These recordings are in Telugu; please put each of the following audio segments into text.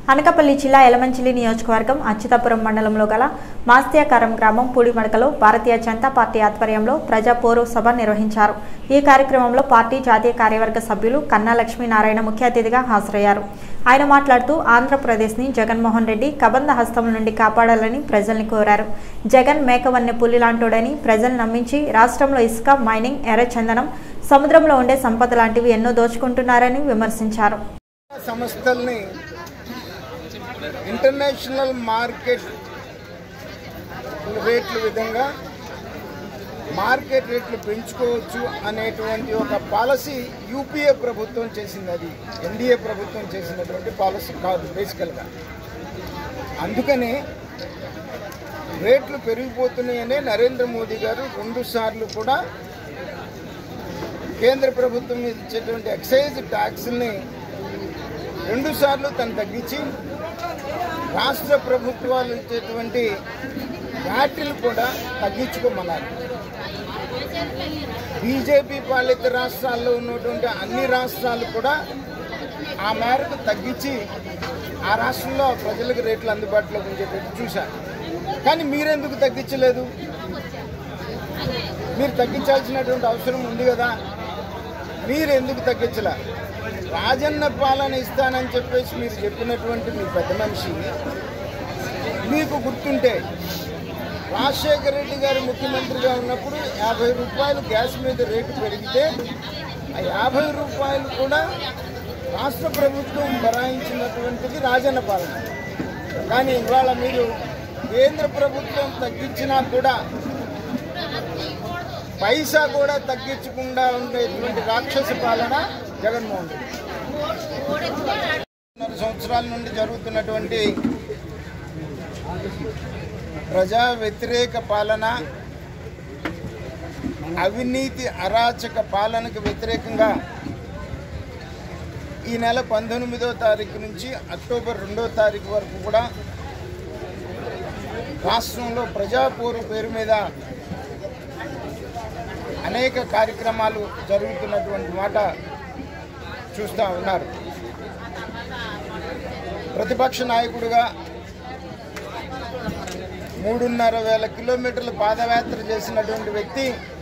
అనకాపల్లి జిల్లా ఎలమంచిలి నియోజకవర్గం అచ్యుతాపురం మండలంలో గల మాస్త్యాకారం గ్రామం పూడిమడకలో భారతీయ జనతా పార్టీ ఆధ్వర్యంలో ప్రజా పోరు సభ నిర్వహించారు ఈ కార్యక్రమంలో పార్టీ జాతీయ కార్యవర్గ సభ్యులు కన్నా లక్ష్మీనారాయణ ముఖ్య అతిథిగా హాజరయ్యారు ఆయన మాట్లాడుతూ ఆంధ్రప్రదేశ్ని జగన్మోహన్ రెడ్డి కబంధ హస్తం నుండి కాపాడాలని ప్రజల్ని కోరారు జగన్ మేకవన్నె పులి లాంటోడని ప్రజలు నమ్మించి రాష్ట్రంలో ఇసుక మైనింగ్ ఎర్రచందనం సముద్రంలో ఉండే సంపద లాంటివి ఎన్నో దోచుకుంటున్నారని విమర్శించారు సంస్థల్ని ఇంటర్నేషనల్ మార్కెట్ రేట్ల విధంగా మార్కెట్ రేట్లు పెంచుకోవచ్చు అనేటువంటి ఒక పాలసీ యూపీఏ ప్రభుత్వం చేసింది అది ఎన్డీఏ ప్రభుత్వం చేసినటువంటి పాలసీ కాదు బేసికల్గా అందుకనే రేట్లు పెరిగిపోతున్నాయనే నరేంద్ర మోదీ గారు రెండు సార్లు కూడా కేంద్ర ప్రభుత్వం మీద ఇచ్చేటువంటి ఎక్సైజ్ ట్యాక్స్ని రెండు సార్లు తను తగ్గించి రాష్ట్ర ప్రభుత్వాలు ఇచ్చేటువంటి వ్యాట్లు కూడా తగ్గించుకోమన్నారు బీజేపీ పాలిత రాష్ట్రాల్లో ఉన్నటువంటి అన్ని రాష్ట్రాలు కూడా ఆ మేరకు తగ్గించి ఆ రాష్ట్రంలో ప్రజలకు రేట్లు అందుబాటులోకి ఉంచేటట్టు చూశారు కానీ మీరెందుకు తగ్గించలేదు మీరు తగ్గించాల్సినటువంటి అవసరం ఉంది కదా మీరు ఎందుకు తగ్గించలే రాజన్న పాలన ఇస్తానని చెప్పేసి మీరు చెప్పినటువంటి మీ పెద్ద మనిషి మీకు గుర్తుంటే రాజశేఖర రెడ్డి గారు ముఖ్యమంత్రిగా ఉన్నప్పుడు యాభై రూపాయలు గ్యాస్ మీద రేటు పెరిగితే ఆ యాభై రూపాయలు కూడా రాష్ట్ర ప్రభుత్వం భరాయించినటువంటిది రాజన్న పాలన కానీ ఇవాళ మీరు కేంద్ర ప్రభుత్వం తగ్గించినా కూడా పైసా కూడా తగ్గించకుండా ఉండేటువంటి రాక్షస పాలన జగన్మోహన్ రెడ్డి రెండున్నర సంవత్సరాల నుండి జరుగుతున్నటువంటి ప్రజా వ్యతిరేక పాలన అవినీతి అరాచక పాలనకు వ్యతిరేకంగా ఈ నెల పంతొమ్మిదో తారీఖు నుంచి అక్టోబర్ రెండో తారీఖు వరకు కూడా రాష్ట్రంలో ప్రజాపోరు పేరు మీద అనేక కార్యక్రమాలు జరుగుతున్నటువంటి మాట చూస్తూ ఉన్నారు ప్రతిపక్ష నాయకుడిగా మూడున్నర వేల కిలోమీటర్ల పాదయాత్ర చేసినటువంటి వ్యక్తి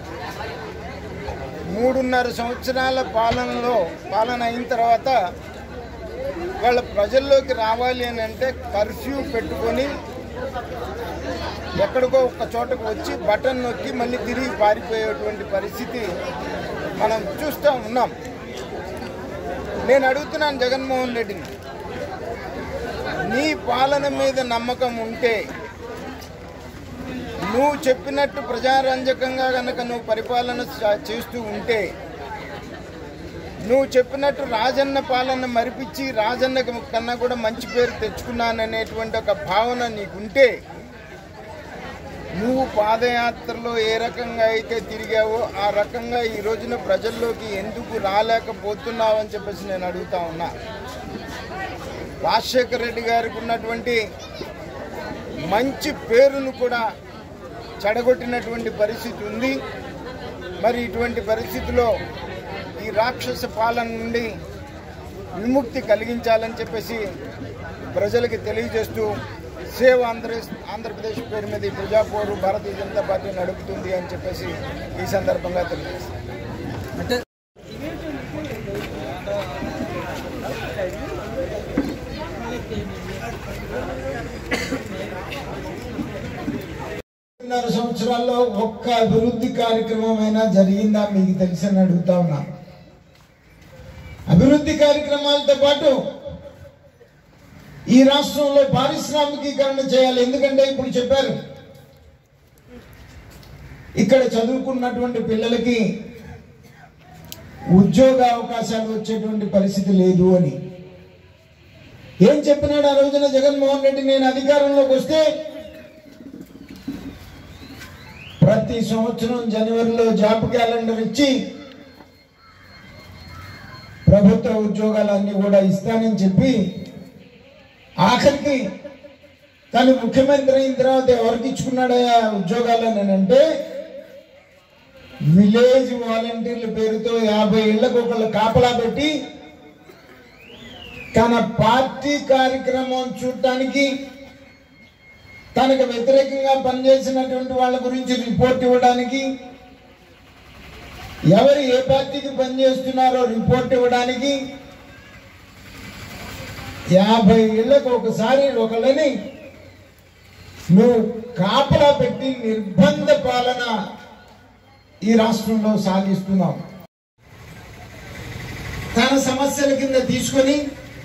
మూడున్నర సంవత్సరాల పాలనలో పాలన అయిన తర్వాత వాళ్ళ ప్రజల్లోకి రావాలి అని అంటే కర్ఫ్యూ పెట్టుకొని ఎక్కడికో ఒక చోటకు వచ్చి బటన్ నొక్కి మళ్ళీ తిరిగి పారిపోయేటువంటి పరిస్థితి మనం చూస్తూ ఉన్నాం నేను అడుగుతున్నాను జగన్మోహన్ రెడ్డిని నీ పాలన మీద నమ్మకం ఉంటే నువ్వు చెప్పినట్టు ప్రజారంజకంగా కనుక నువ్వు పరిపాలన చ- చేస్తూ ఉంటే నువ్వు చెప్పినట్టు రాజన్న పాలన మరిపించి రాజన్న కన్నా కూడా మంచి పేరు తెచ్చుకున్నాననేటువంటి ఒక భావన నీకుంటే నువ్వు పాదయాత్రలో ఏ రకంగా అయితే తిరిగావో ఆ రకంగా ఈ రోజున ప్రజల్లోకి ఎందుకు రాలేకపోతున్నావు అని చెప్పేసి నేను అడుగుతా ఉన్నా రాజశేఖర రెడ్డి గారికి ఉన్నటువంటి మంచి పేరును కూడా చెడగొట్టినటువంటి పరిస్థితి ఉంది మరి ఇటువంటి పరిస్థితిలో ఈ రాక్షస పాలన నుండి విముక్తి కలిగించాలని చెప్పేసి ప్రజలకి తెలియజేస్తూ సేవ్ ఆంధ్ర ఆంధ్రప్రదేశ్ పేరు మీద ఈ ప్రజాపోరు భారతీయ జనతా పార్టీ నడుపుతుంది అని చెప్పేసి ఈ సందర్భంగా తెలియజేస్తాను రెండున్నర సంవత్సరాల్లో ఒక్క అభివృద్ధి కార్యక్రమం అయినా జరిగిందా మీకు తెలిసని అడుగుతా ఉన్నా అభివృద్ధి కార్యక్రమాలతో పాటు ఈ రాష్ట్రంలో పారిశ్రామికీకరణ చేయాలి ఎందుకంటే ఇప్పుడు చెప్పారు ఇక్కడ చదువుకున్నటువంటి పిల్లలకి ఉద్యోగ అవకాశాలు వచ్చేటువంటి పరిస్థితి లేదు అని ఏం చెప్పినాడు ఆ రోజున జగన్మోహన్ రెడ్డి నేను అధికారంలోకి వస్తే ప్రతి సంవత్సరం జనవరిలో జాబ్ క్యాలెండర్ ఇచ్చి ప్రభుత్వ ఉద్యోగాలన్నీ కూడా ఇస్తానని చెప్పి ఆఖరికి తను ముఖ్యమంత్రి అయిన తర్వాత ఎవరికి ఇచ్చుకున్నాడయా ఉద్యోగాలని అంటే విలేజ్ వాలంటీర్ల పేరుతో యాభై ఇళ్లకు ఒకళ్ళు కాపలా పెట్టి తన పార్టీ కార్యక్రమం చూడటానికి తనకు వ్యతిరేకంగా పనిచేసినటువంటి వాళ్ళ గురించి రిపోర్ట్ ఇవ్వడానికి ఎవరు ఏ పార్టీకి పనిచేస్తున్నారో రిపోర్ట్ ఇవ్వడానికి యాభై ఏళ్ళకు ఒకసారి ఒకళ్ళని నువ్వు కాపలా పెట్టి నిర్బంధ పాలన ఈ రాష్ట్రంలో సాగిస్తున్నాం తన సమస్యల కింద తీసుకొని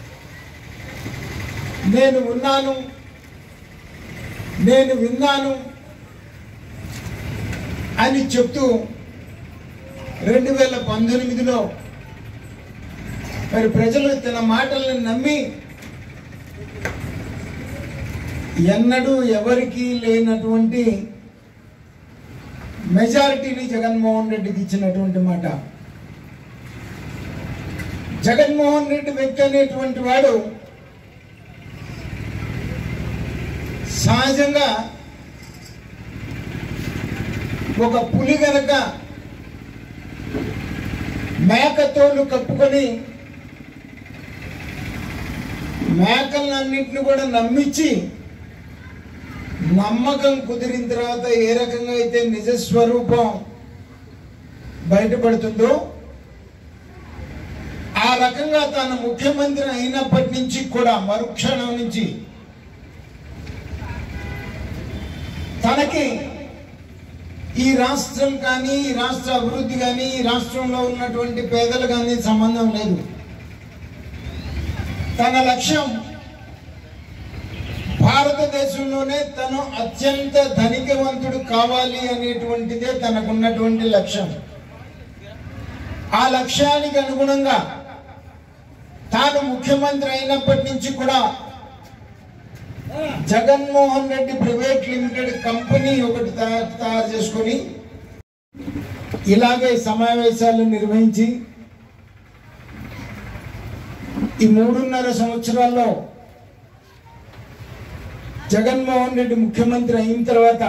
నేను ఉన్నాను నేను విన్నాను అని చెప్తూ రెండు వేల పంతొమ్మిదిలో మరి ప్రజలు తన మాటలను నమ్మి ఎన్నడూ ఎవరికి లేనటువంటి మెజారిటీని జగన్మోహన్ రెడ్డికి ఇచ్చినటువంటి మాట జగన్మోహన్ రెడ్డి వ్యక్తి అనేటువంటి వాడు సహజంగా ఒక పులి గనక మేకతోలు కప్పుకొని మేకలన్నింటిని కూడా నమ్మించి నమ్మకం కుదిరిన తర్వాత ఏ రకంగా అయితే నిజ స్వరూపం బయటపడుతుందో ఆ రకంగా తాను ముఖ్యమంత్రి అయినప్పటి నుంచి కూడా మరుక్షణం నుంచి తనకి ఈ రాష్ట్రం కానీ ఈ రాష్ట్ర అభివృద్ధి కానీ ఈ రాష్ట్రంలో ఉన్నటువంటి పేదలు కానీ సంబంధం లేదు తన లక్ష్యం భారతదేశంలోనే తను అత్యంత ధనికవంతుడు కావాలి అనేటువంటిదే తనకున్నటువంటి లక్ష్యం ఆ లక్ష్యానికి అనుగుణంగా తాను ముఖ్యమంత్రి అయినప్పటి నుంచి కూడా Jaganmohan Reddy private limited company ఒకటి తయారు తయారు చేసుకొని ఇలాగే సమావేశాలు నిర్వహించి ఈ మూడున్నర సంవత్సరాల్లో జగన్మోహన్ రెడ్డి ముఖ్యమంత్రి అయిన తర్వాత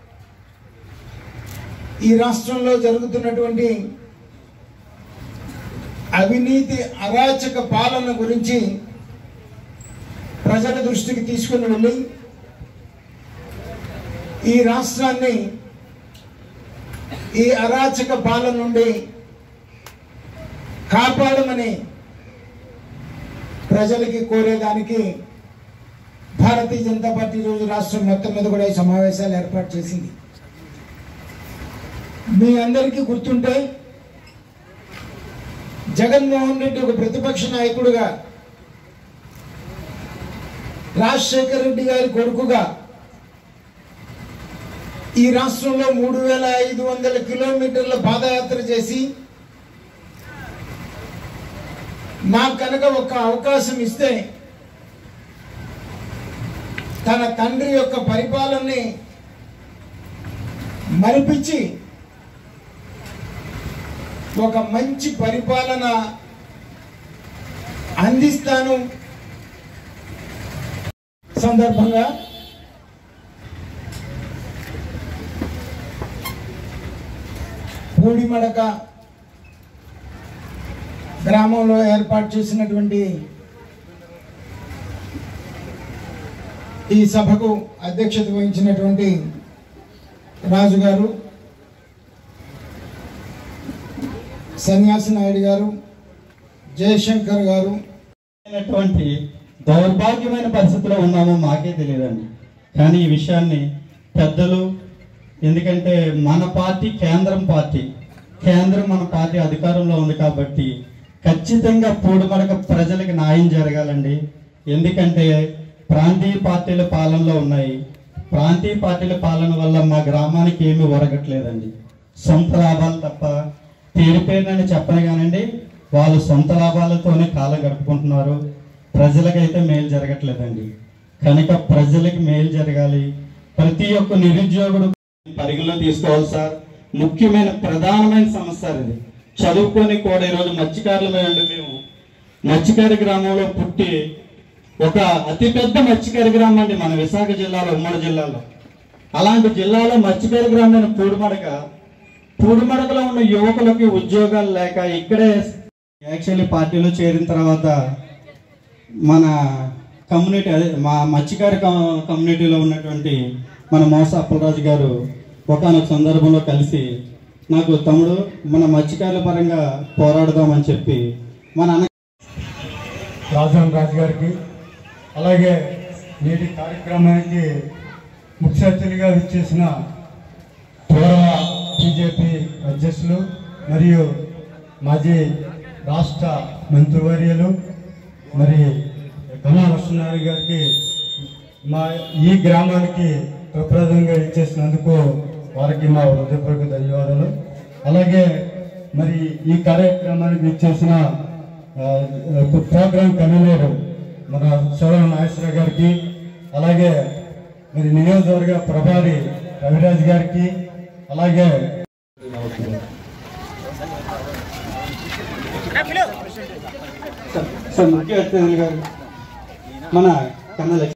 ఈ రాష్ట్రంలో జరుగుతున్నటువంటి అవినీతి అరాచక పాలన గురించి ప్రజల దృష్టికి తీసుకుని వెళ్ళి ఈ రాష్ట్రాన్ని ఈ అరాచక పాలన నుండి కాపాడమని ప్రజలకి కోరేదానికి భారతీయ జనతా పార్టీ రోజు రాష్ట్రం మొత్తం మీద కూడా ఈ సమావేశాలు ఏర్పాటు చేసింది మీ అందరికీ గుర్తుంటే జగన్మోహన్ రెడ్డి ఒక ప్రతిపక్ష నాయకుడుగా రాజశేఖర్ రెడ్డి గారి కొడుకుగా ఈ రాష్ట్రంలో మూడు వేల ఐదు వందల కిలోమీటర్ల పాదయాత్ర చేసి నాకు కనుక ఒక అవకాశం ఇస్తే తన తండ్రి యొక్క పరిపాలనని మరిపించి ఒక మంచి పరిపాలన అందిస్తాను సందర్భంగా పూడిమడక గ్రామంలో ఏర్పాటు చేసినటువంటి ఈ సభకు అధ్యక్షత వహించినటువంటి రాజు గారు సన్యాసి నాయుడు గారు జయశంకర్ గారు అయినటువంటి దౌర్భాగ్యమైన పరిస్థితిలో ఉన్నామో మాకే తెలియదండి కానీ ఈ విషయాన్ని పెద్దలు ఎందుకంటే మన పార్టీ కేంద్రం పార్టీ కేంద్రం మన పార్టీ అధికారంలో ఉంది కాబట్టి ఖచ్చితంగా పూడిమడక ప్రజలకు న్యాయం జరగాలండి ఎందుకంటే ప్రాంతీయ పార్టీల పాలనలో ఉన్నాయి ప్రాంతీయ పార్టీల పాలన వల్ల మా గ్రామానికి ఏమీ ఒరగట్లేదండి సొంత లాభాలు తప్ప పేరుపేరునని చెప్పను కానండి వాళ్ళు సొంత లాభాలతోనే కాలం గడుపుకుంటున్నారు ప్రజలకైతే మేలు జరగట్లేదండి కనుక ప్రజలకు మేలు జరగాలి ప్రతి ఒక్క నిరుద్యోగుడు పరిగణలో తీసుకోవాలి సార్ ముఖ్యమైన ప్రధానమైన సమస్య సార్ ఇది చదువుకొని కూడా ఈరోజు మత్స్యకారులమేయండి మేము మత్స్యకారి గ్రామంలో పుట్టి ఒక అతిపెద్ద మత్స్యకారి గ్రామం అండి మన విశాఖ జిల్లాలో ఉమ్మడి జిల్లాలో అలాంటి జిల్లాలో మత్స్యకారి గ్రామమైన పూడిమడక పూడిమడకలో ఉన్న యువకులకి ఉద్యోగాలు లేక ఇక్కడే యాక్చువల్లీ పార్టీలో చేరిన తర్వాత మన కమ్యూనిటీ అదే మా మత్స్యకార కమ్- కమ్యూనిటీలో ఉన్నటువంటి మన మోస అప్పలరాజు గారు ఒకనొక సందర్భంలో కలిసి నాకు తమ్ముడు మన మత్స్యకారుల పరంగా పోరాడదామని చెప్పి మన అన్న రాజన్ రాజు గారికి అలాగే నేటి కార్యక్రమానికి ముఖ్య అతిథిగా విచ్చేసిన పూర్వ బీజేపీ అధ్యక్షులు మరియు మాజీ రాష్ట్ర మంత్రివర్యులు మరి కమా లక్ష్మణారాయణ గారికి మా ఈ గ్రామానికి ప్రప్రదంగా ఇచ్చేసినందుకు వారికి మా హృదయపూర్వక ధన్యవాదాలు అలాగే మరి ఈ కార్యక్రమానికి ఇచ్చేసిన ఆ, ప్రోగ్రామ్ కన్వీనర్ మన శోభన నాగేశ్వర గారికి అలాగే మరి నియోజకవర్గ ప్రభారి రవిరాజ్ గారికి అలాగే సార్ ముఖ్య అతిథులు గారు మన కన్నల